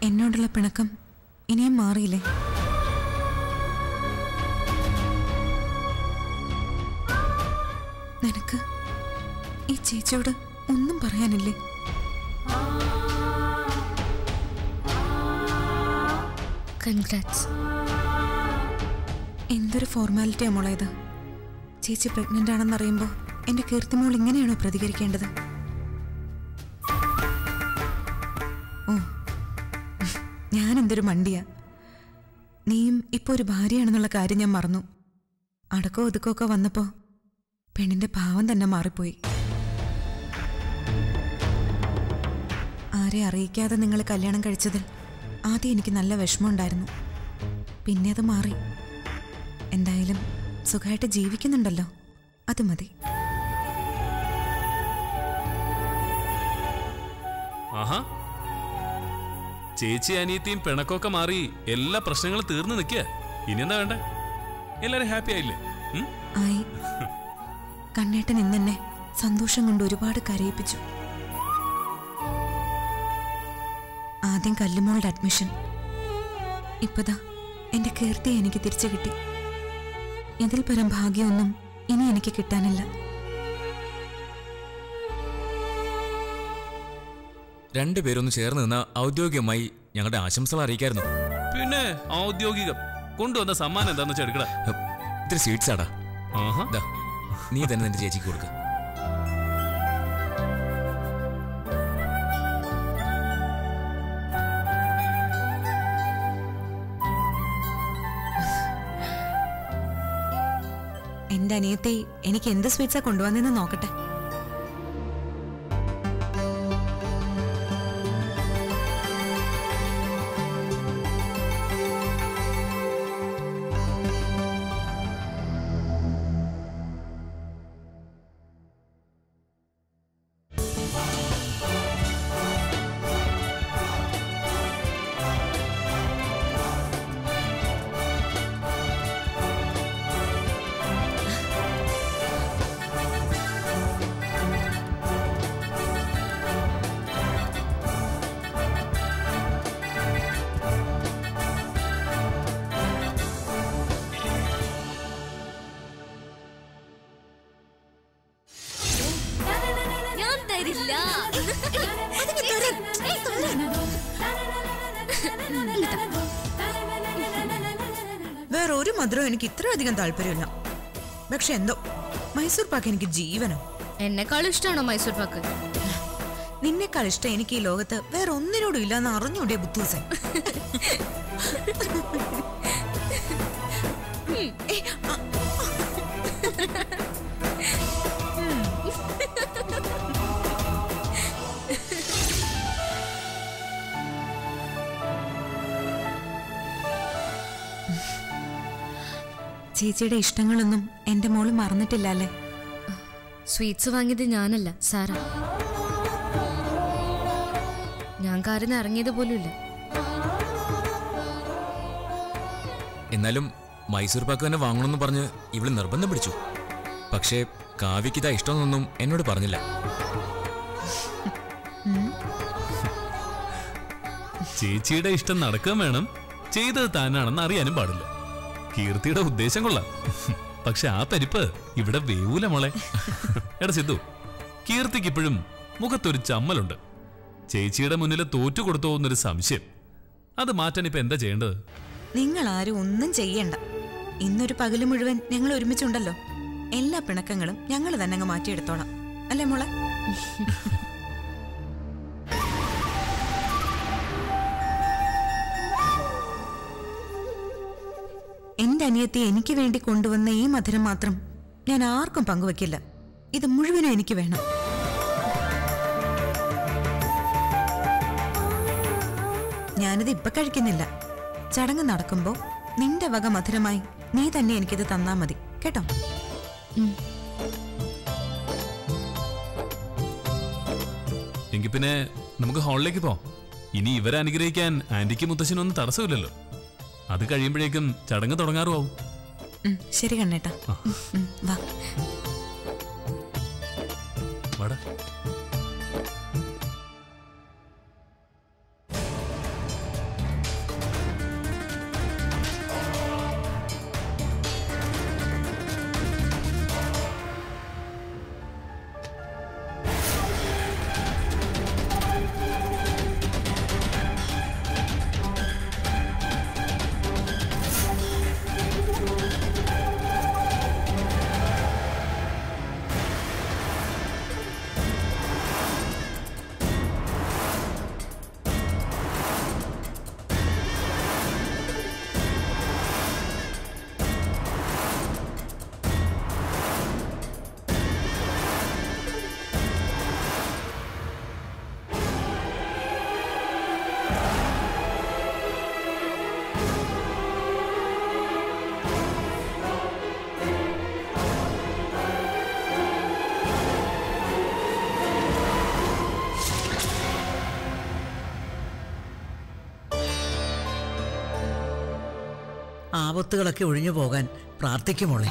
എന്നോടുള്ള പിണക്കം ഇനിയും മാറിയില്ലേ നിനക്ക് ഈ ചേച്ചിയോട് ഒന്നും പറയാനില്ലേ കൺഗ്രാറ്റ്സ് എന്തൊരു ഫോർമാലിറ്റിയാ മോളെ ഇത് ചേച്ചി പ്രഗ്നന്റ് ആണെന്ന് അറിയുമ്പോൾ എന്റെ കീർത്തിമോൾ ഇങ്ങനെയാണോ പ്രതികരിക്കേണ്ടത് ഓ ഞാൻ എന്തൊരു മണ്ടിയാ നീയും ഇപ്പൊ ഒരു ഭാര്യയാണെന്നുള്ള കാര്യം ഞാൻ മറന്നു അടക്കോ ഒതുക്കോ ഒക്കെ വന്നപ്പോ പെണ്ണിന്റെ ഭാവം തന്നെ മാറിപ്പോയി ആരെ അറിയിക്കാതെ നിങ്ങൾ കല്യാണം കഴിച്ചതിൽ ആദ്യം എനിക്ക് നല്ല വിഷമമുണ്ടായിരുന്നു പിന്നെ അത് മാറി എന്തായാലും സുഖമായിട്ട് ജീവിക്കുന്നുണ്ടല്ലോ അത് മതി ആഹാ ചേച്ചി അനിയത്തിയും പിണക്കൊക്കെ മാറി എല്ലാ പ്രശ്നങ്ങളും തീർന്നു നിൽക്കുക ഇനി എന്താ വേണ്ടേ എല്ലാരും ഹാപ്പി ആയില്ലേ ഉം? ആയി കണ്ണേട്ടൻ ഇന്നെന്നെ സന്തോഷം കൊണ്ട് ഒരുപാട് കരയിപ്പിച്ചു ആദ്യം കല്ലുമോളുടെ അഡ്മിഷൻ ഇപ്പതാ എന്റെ കീർത്തി എനിക്ക് തിരിച്ചു കിട്ടി ഇതിൽ പരം ഭാഗ്യമൊന്നും ഇനി എനിക്ക് കിട്ടാനില്ല രണ്ടുപേരൊന്ന് ചേർന്ന് നിന്ന് ഔദ്യോഗികമായി ഞങ്ങളുടെ ആശംസകൾ അറിയിക്കായിരുന്നു പിന്നെ ഔദ്യോഗികം കൊണ്ടുവന്ന സമ്മാനം എന്താന്ന് വെച്ചാൽ എടുക്കടാ ഹ്, ഇത്തിരി സ്വീറ്റ്സ് ആടാ ആഹാ ദാ, നീ തന്നെ നിന്റെ ചേച്ചിക്ക് കൊടുക്ക എന്റെ അനിയത്തെ എനിക്ക് എന്ത് സ്വീറ്റ്സാ കൊണ്ടുവന്നെന്ന് നോക്കട്ടെ ഞാൻ തരില്ല വേറെ ഒരു മധുരം എനിക്ക് ഇത്രയധികം താല്പര്യമില്ല പക്ഷെ എന്തോ മൈസൂർ പാക്ക് എനിക്ക് ജീവനോ എന്നെക്കാളും ഇഷ്ടമാണോ മൈസൂർ പാക്ക് നിന്നെക്കാൾ ഇഷ്ടം എനിക്ക് ഈ ലോകത്ത് വേറെ ഒന്നിനോടും ഇല്ലെന്ന് അറിഞ്ഞൂടെ ബുദ്ധൂസൻ ചേച്ചിയുടെ ഇഷ്ടങ്ങളൊന്നും എന്റെ മോള് മറന്നിട്ടില്ല അല്ലേ സ്വീറ്റ്സ് വാങ്ങിയത് ഞാനല്ല സാറ ഞാൻ കാര്യം ഇറങ്ങിയത് പോലുമില്ല എന്നാലും മൈസൂർ പാക്ക് തന്നെ വാങ്ങണമെന്ന് പറഞ്ഞ് ഇവള് നിർബന്ധം പിടിച്ചു പക്ഷേ കാവ്യക്ക് ഇതാ ഇഷ്ടമെന്നൊന്നും എന്നോട് പറഞ്ഞില്ല ചേച്ചിയുടെ ഇഷ്ടം നടക്കുകയും വേണം ചെയ്തത് താനാണെന്ന് അറിയാനും പാടില്ല കീർത്തിയുടെ ഉദ്ദേശം കൊള്ളാം പക്ഷെ ആ പരിപ്പ് ഇവിടെ വേവൂല മോളെ എടാ സിദ്ധു കീർത്തിക്ക് ഇപ്പോഴും മുഖത്തൊരു ചമ്മലുണ്ട് ചേച്ചിയുടെ മുന്നിൽ തോറ്റു കൊടുത്തോ എന്നൊരു സംശയം അത് മാറ്റാൻ ഇപ്പൊ എന്താ ചെയ്യേണ്ടത് നിങ്ങൾ ആരും ഒന്നും ചെയ്യണ്ട ഇന്നൊരു പകല് മുഴുവൻ ഞങ്ങൾ ഒരുമിച്ചുണ്ടല്ലോ എല്ലാ പിണക്കങ്ങളും ഞങ്ങൾ തന്നെ അങ്ങ് മാറ്റിയെടുത്തോളാം അല്ലേ മോളെ എന്റെ അനിയത്തി എനിക്ക് വേണ്ടി കൊണ്ടുവന്ന ഈ മധുരം മാത്രം ഞാൻ ആർക്കും പങ്കുവെക്കില്ല ഇത് മുഴുവനും എനിക്ക് വേണം ഞാനിത് ഇപ്പൊ കഴിക്കുന്നില്ല ചടങ്ങ് നടക്കുമ്പോ നിന്റെ വക മധുരമായി നീ തന്നെ എനിക്കിത് തന്നാ മതി കേട്ടോ എങ്കിൽ പിന്നെ നമുക്ക് ഹാളിലേക്ക് പോവാം ഇനി ഇവരെ അനുഗ്രഹിക്കാൻ ആന്റിക്ക് മുത്തശ്ശനൊന്നും തടസ്സമില്ലല്ലോ അത് കഴിയുമ്പോഴേക്കും ചടങ്ങ് തുടങ്ങാറുമാവും ഉം, ശരി കണ്ണേട്ടാ ഉം, ഉം, വാ വാടാ ആപത്തുകളൊക്കെ ഒഴിഞ്ഞു പോകാൻ പ്രാർത്ഥിക്കുമോളെ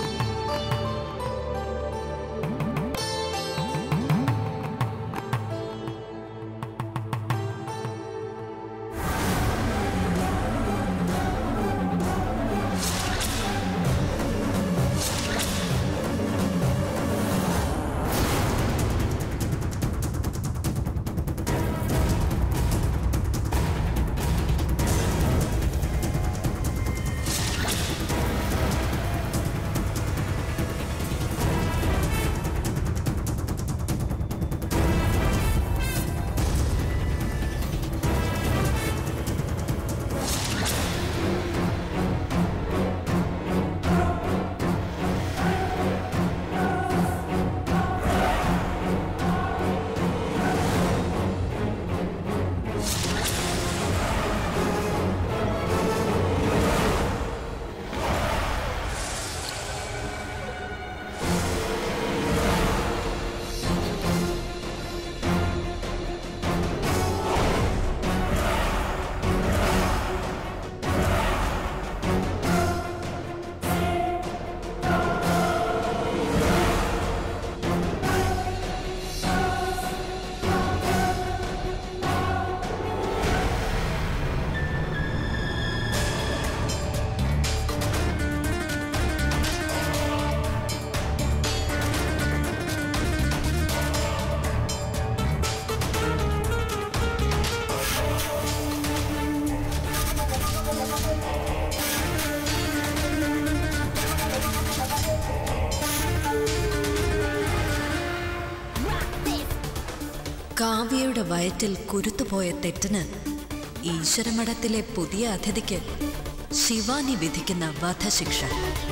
കാവ്യയുടെ വയറ്റിൽ കുരുത്തുപോയ തെറ്റിന് ഈശ്വരമഠത്തിലെ പുതിയ അതിഥിക്ക് ശിവാനി വിധിക്കുന്ന വധശിക്ഷ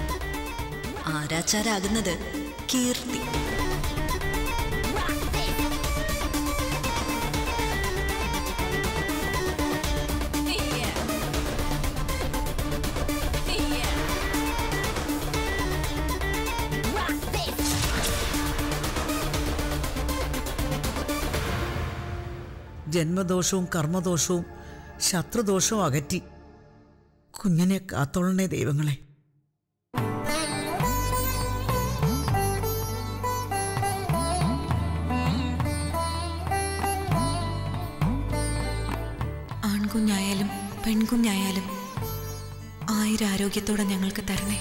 ആരാച്ചാരാകുന്നത് കീർത്തി ജന്മദോഷവും കർമ്മദോഷവും ശത്രുദോഷവും അകറ്റി കുഞ്ഞിനെ കാത്തോളണേ ദൈവങ്ങളെ ആൺകുഞ്ഞായാലും പെൺകുഞ്ഞായാലും ആയിരം ആരോഗ്യത്തോടെ ഞങ്ങൾക്ക് തരണേ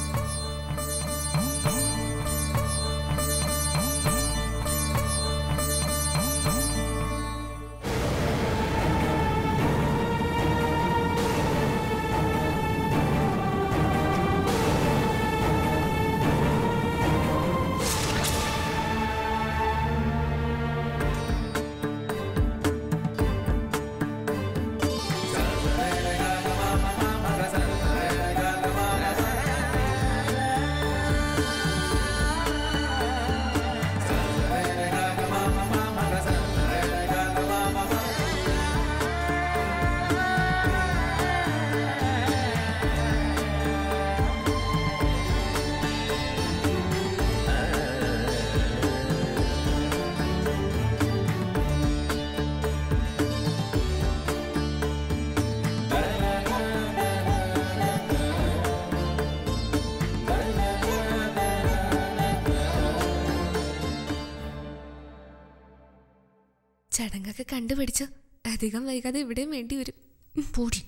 ചടങ്ങൊക്കെ കണ്ടുപിടിച്ചു അധികം വൈകാതെ ഇവിടെയും വേണ്ടി വരും പൂടി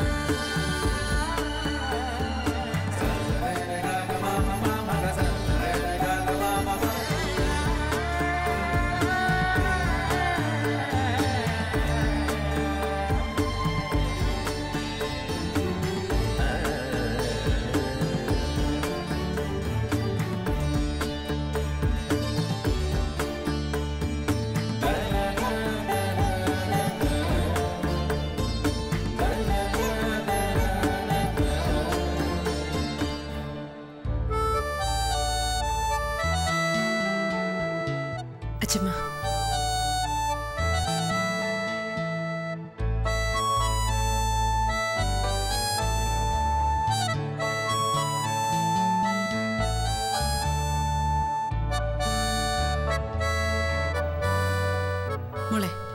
Sa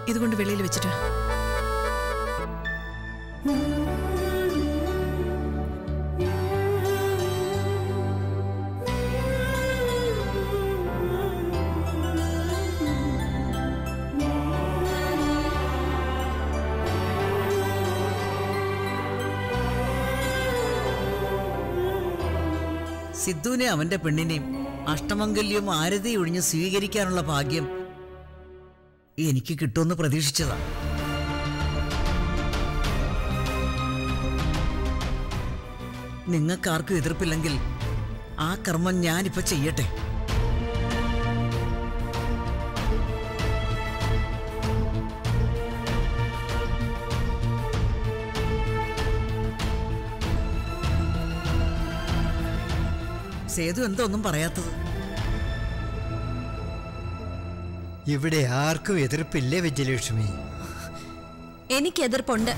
ഇതുകൊണ്ട് വെളിയിൽ വെച്ചിട്ട് സിദ്ധുവിനെ അവന്റെ പെണ്ണിനെയും അഷ്ടമംഗല്യവും ആരതി ഒഴിഞ്ഞ് സ്വീകരിക്കാനുള്ള ഭാഗ്യം എനിക്ക് കിട്ടുമെന്ന് പ്രതീക്ഷിച്ചതാ നിങ്ങൾക്കാർക്കും എതിർപ്പില്ലെങ്കിൽ ആ കർമ്മം ഞാനിപ്പോ ചെയ്യട്ടെ സേതു എന്താ ഒന്നും പറയാത്തത് ഇവിടെ ആർക്കും എതിർപ്പില്ലേ വിജയലക്ഷ്മി എനിക്ക് എതിർപ്പുണ്ട്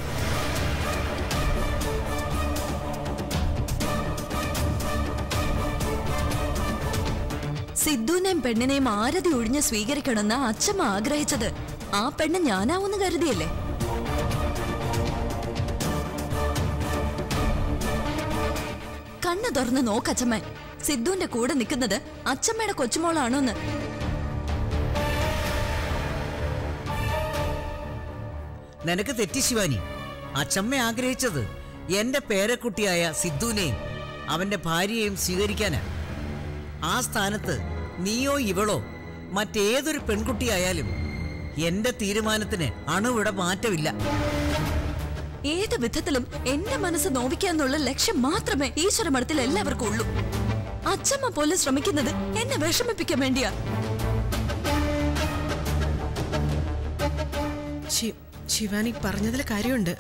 സിദ്ധുവിനെയും പെണ്ണിനെയും ആരതി ഒഴിഞ്ഞ് സ്വീകരിക്കണമെന്ന് അച്ഛമ്മ ആഗ്രഹിച്ചത് ആ പെണ്ണ് ഞാനാവൂന്ന് കരുതിയല്ലേ കണ്ണു തുറന്ന് നോക്കച്ചമ്മ സിദ്ധുവിന്റെ കൂടെ നിൽക്കുന്നത് അച്ചമ്മയുടെ കൊച്ചുമോളാണോന്ന് നിനക്ക് തെറ്റി ശിവാനി അച്ചമ്മ ആഗ്രഹിച്ചത് എന്റെ പേരക്കുട്ടിയായ സിദ്ധുവിനെയും അവന്റെ ഭാര്യയെയും സ്വീകരിക്കാനാ ആ സ്ഥാനത്ത് നീയോ ഇവളോ മറ്റേതൊരു പെൺകുട്ടിയായാലും എന്റെ തീരുമാനത്തിന് അണുവിടെ മാറ്റമില്ല ഏത് വിധത്തിലും എന്റെ മനസ്സ് നോവിക്കാന്നുള്ള ലക്ഷ്യം മാത്രമേ ഈശ്വരമഠത്തിൽ എല്ലാവർക്കും ഉള്ളൂ അച്ഛമ്മ പോലും ശ്രമിക്കുന്നത് എന്നെ വിഷമിപ്പിക്കാൻ വേണ്ടിയാ ശി- ശിവാനി പറഞ്ഞതിൽ കാര്യമുണ്ട്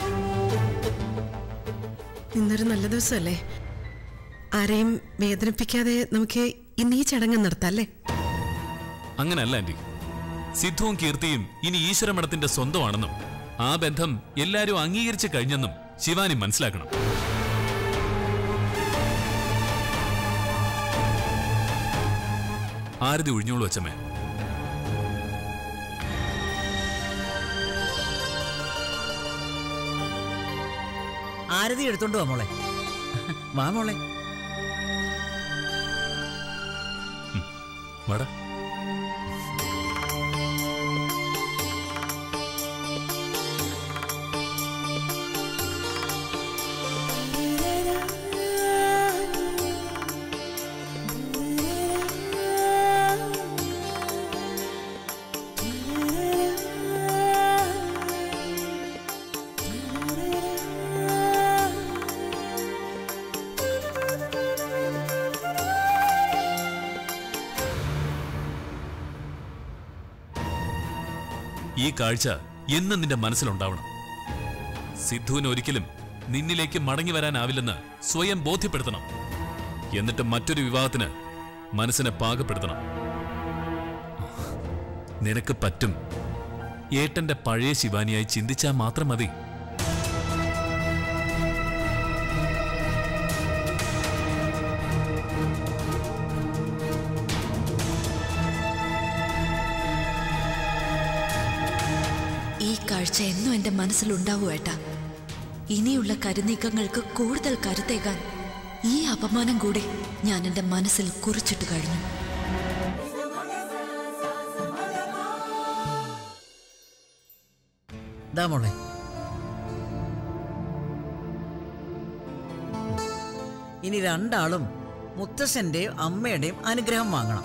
ഇന്നൊരു നല്ല ദിവസമല്ലേ ആരെയും വേദനിപ്പിക്കാതെ നമുക്ക് ഇന്ന് ഈ ചടങ്ങ് നടത്താം അല്ലേ അങ്ങനല്ല ആന്റി സിദ്ധുവും കീർത്തിയും ഇനി ഈശ്വരമഠത്തിന്റെ സ്വന്തമാണെന്നും ആ ബന്ധം എല്ലാരും അംഗീകരിച്ചു കഴിഞ്ഞെന്നും ശിവാനി മനസ്സിലാക്കണം ആരതി ഒഴിഞ്ഞോളൂ അച്ഛമ്മേ ആരതി എടുത്തോണ്ട് വാ മോളെ വാ മോളെ വാടാ ഈ കാഴ്ച എന്നും നിന്റെ മനസ്സിലുണ്ടാവണം സിദ്ധുവിന് ഒരിക്കലും നിന്നിലേക്ക് മടങ്ങി വരാനാവില്ലെന്ന് സ്വയം ബോധ്യപ്പെടുത്തണം എന്നിട്ട് മറ്റൊരു വിവാഹത്തിന് മനസ്സിനെ പാകപ്പെടുത്തണം നിനക്ക് പറ്റും ഏട്ടന്റെ പഴയ ശിവാനിയായി ചിന്തിച്ചാൽ മാത്രം മതി ഈ കാഴ്ച എന്നും എന്റെ മനസ്സിലുണ്ടാവൂ ഏട്ടാ ഇനിയുള്ള കരുനീക്കങ്ങൾക്ക് കൂടുതൽ കരുത്തേകാൻ ഈ അപമാനം കൂടി ഞാൻ എന്റെ മനസ്സിൽ കുറിച്ചിട്ട് കഴിഞ്ഞു ദാ മോളെ ഇനി രണ്ടാളും മുത്തശ്ശന്റെയും അമ്മയുടെയും അനുഗ്രഹം വാങ്ങണം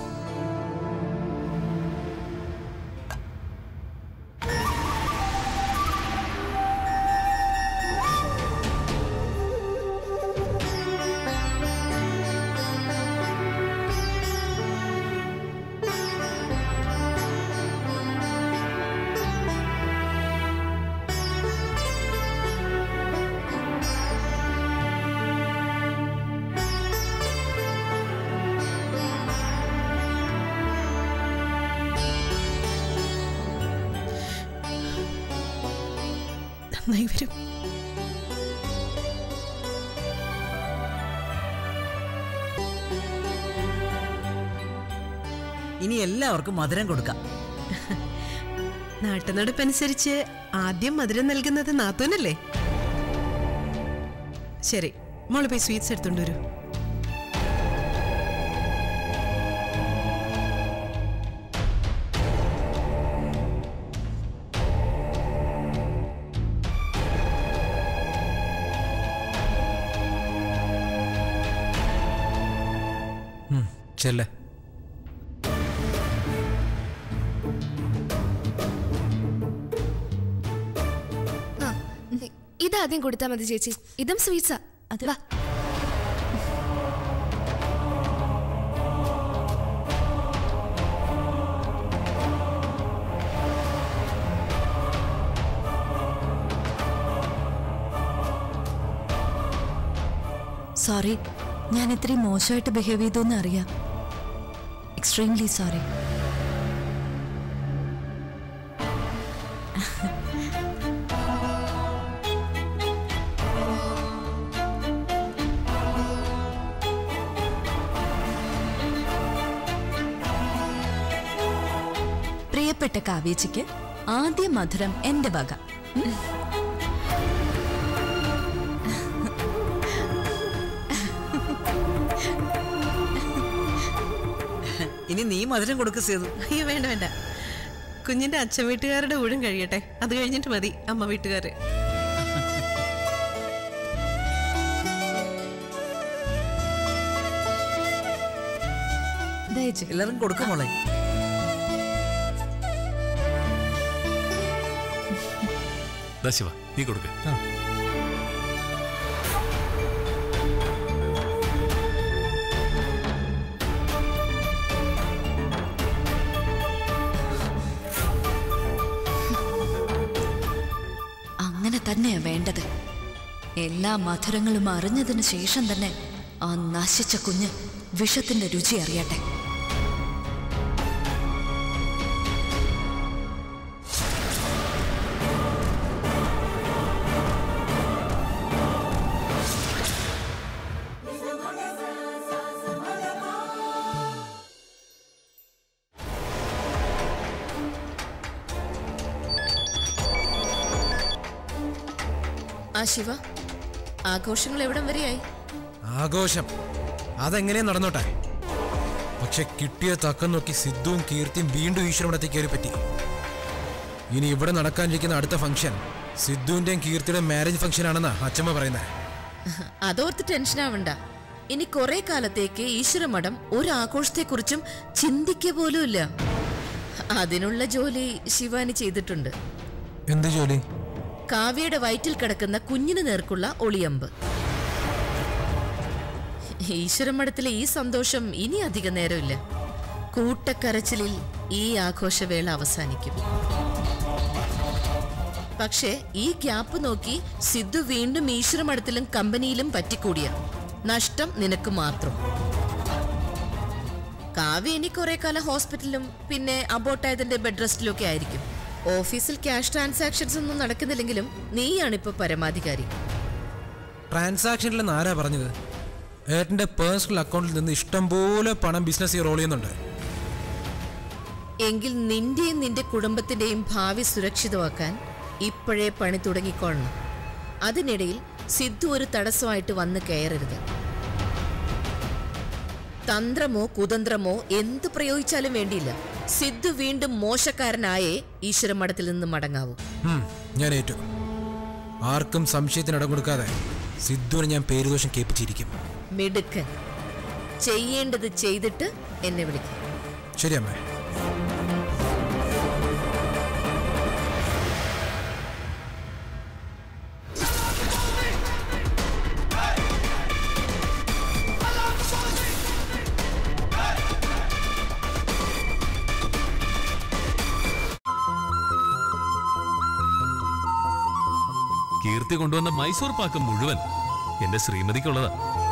നന്നായി വരും ഇനി എല്ലാവർക്കും മധുരം കൊടുക്കാം നാട്ടുനടപ്പനുസരിച്ച് ആദ്യം മധുരം നൽകുന്നത് നാത്തൂനല്ലേ ശരി മോള് പോയി സ്വീറ്റ്സ് എടുത്തോണ്ട് വരൂ ചെല്ലേ ആ ഇ- ഇതാദ്യം കൊടുത്താ മതി ചേച്ചി ഇതും സ്വീറ്റ്സാ വാ സോറി ഞാൻ ഇത്രയും മോശമായിട്ട് ബിഹേവ് ചെയ്തു എന്ന് അറിയാം എക്സ്ട്രീംലി സോറി പ്രിയപ്പെട്ട കാവ്യച്ചിക്ക് ആദ്യ മധുരം എന്റെ വക ഉം. ഇനി നീ മധുരം കൊടുക്കുക സേതു അയ്യോ വേണ്ട വേണ്ട കുഞ്ഞിന്റെ അച്ഛൻ വീട്ടുകാരുടെ ഊഴം കഴിയട്ടെ അത് കഴിഞ്ഞിട്ട് മതി അമ്മ വീട്ടുകാര് ദയച്ച് എല്ലാവരും കൊടുക്കും മോളെ ദാ ശിവ നീ കൊടുക്ക അങ്ങനെ തന്നെയാ വേണ്ടത് എല്ലാ മധുരങ്ങളും അറിഞ്ഞതിന് ശേഷം തന്നെ ആ നശിച്ച കുഞ്ഞ് വിഷത്തിന്റെ രുചി അറിയട്ടെ ആ ശിവ ആഘോഷങ്ങൾ എവിടം വരെയായി ആഘോഷം അതെങ്ങനെയും നടന്നോട്ടെ പക്ഷെ കിട്ടിയ തക്കം നോക്കി സിദ്ധുവും കീർത്തിയും വീണ്ടും ഈശ്വരമടത്തേക്ക് കയറി പറ്റി ഇനി ഇവിടെ നടക്കാനിരിക്കുന്ന അടുത്ത ഫംഗ്ഷൻ സിദ്ധുവിന്റെയും കീർത്തിയുടെയും മാരേജ് ഫംഗ്ഷൻ ആണെന്നാ അച്ഛമ്മ പറയുന്നത് അതോർത്ത് ടെൻഷൻ ആവണ്ട ഇനി കുറെ കാലത്തേക്ക് ഈശ്വരമഠം ഒരു ആഘോഷത്തെക്കുറിച്ചും ചിന്തിക്കുക പോലുമില്ല അതിനുള്ള ജോലി ശിവാനി ചെയ്തിട്ടുണ്ട് എന്ത് ജോലി കാവ്യയുടെ വയറ്റിൽ കിടക്കുന്ന കുഞ്ഞിന് നേർക്കുള്ള ഒളിയമ്പ് ഈശ്വരമഠത്തിലെ ഈ സന്തോഷം ഇനി അധിക നേരമില്ല കൂട്ടക്കരച്ചിലിൽ ഈ ആഘോഷവേള അവസാനിക്കും പക്ഷേ ഈ ഗ്യാപ്പ് നോക്കി സിദ്ധു വീണ്ടും ഈശ്വരമഠത്തിലും കമ്പനിയിലും പറ്റിക്കൂടിയ നഷ്ടം നിനക്ക് മാത്രം കാവ്യ ഇനി കുറെ കാലം ഹോസ്പിറ്റലിലും പിന്നെ അബോട്ടായതിന്റെ ബെഡ് റെസ്റ്റിലും ഒക്കെ ആയിരിക്കും ഓഫീസിൽ ക്യാഷ് ട്രാൻസാക്ഷൻസ് ഒന്നും നടക്കുന്നില്ലെങ്കിലും നീയാണിപ്പോ പരമാധികാരി ട്രാൻസാക്ഷനിലെന്ന് ആരാ പറഞ്ഞത് ഏട്ടന്റെ പേഴ്സണൽ അക്കൗണ്ടിൽ നിന്ന് ഇഷ്ടം പോലെ പണം ബിസിനസ് റോൾ ചെയ്യുന്നുണ്ട് എങ്കിൽ നിന്റെയും നിന്റെ കുടുംബത്തിന്റെയും ഭാവി സുരക്ഷിതമാക്കാൻ ഇപ്പോഴേ പണി തുടങ്ങിക്കൊള്ളണം അതിനിടയിൽ സിദ്ധു ഒരു തടസ്സമായിട്ട് വന്ന് കയറരുത് തന്ത്രമോ കുതന്ത്രമോ എന്ത് പ്രയോഗിച്ചാലും വേണ്ടിയില്ല സിദ്ധു വീണ്ടും മോശക്കാരനായേ ഈശ്വരമഠത്തിൽ നിന്ന് മടങ്ങാവൂ ഉം, ഞാൻ ഏറ്റു ആർക്കും സംശയത്തിന് ഇടം കൊടുക്കാതെ സിദ്ധുവിനെ ഞാൻ പേരുദോഷം കേൾപ്പിച്ചിരിക്കും മിടുക്കൻ ചെയ്യേണ്ടത് ചെയ്തിട്ട് എന്നെ വിളിക്കും ശരി അമ്മേ കീർത്തി കൊണ്ടുവന്ന മൈസൂർ പാക്ക് മുഴുവൻ എന്റെ ശ്രീമതിക്കുള്ളതാ